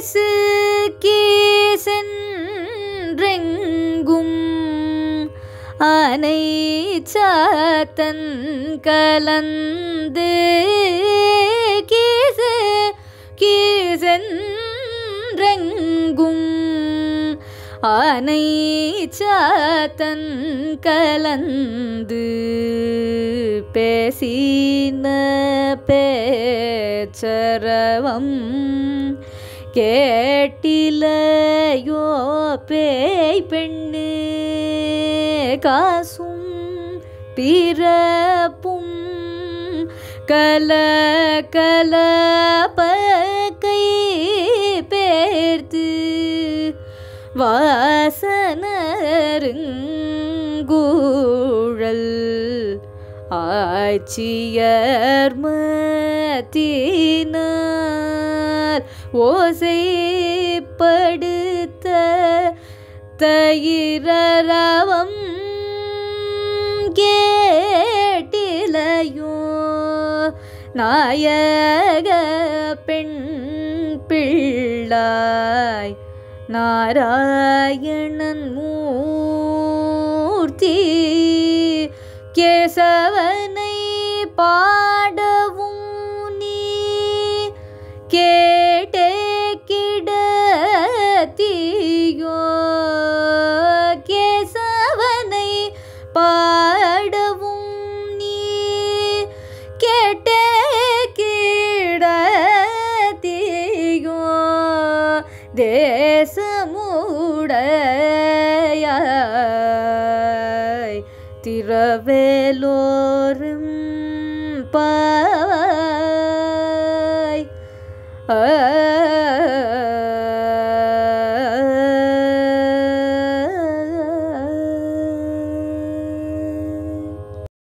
கீசு கீசென்றெங்கும் அனை சாத்தன் கலந்து கீசு கீசென்றெங்கும் அனை சாத்தன் கலந்து பேசின பேச்சரவம் கேட்டிலையோ பேய் பெண்ணு காசும் பிறப்பும் கல கல பக்கை பேர்த்து வாசனருங்கூழல் ஆட்சியர் மத்தினால் ஓசைப்படுத்த தயிரரவம் கேட்டிலையோ நாயக பெண் பிள்ளாய் நாராயணன் மூர்த்தி கேசவனை பாடவும் நீ கேட்டே கிடத்தியோ கேசவனை பாடவும் நீ கேட்டே கிடத்தியோ தேசமுடையாய் திரவேலோரும் பாய் ஆ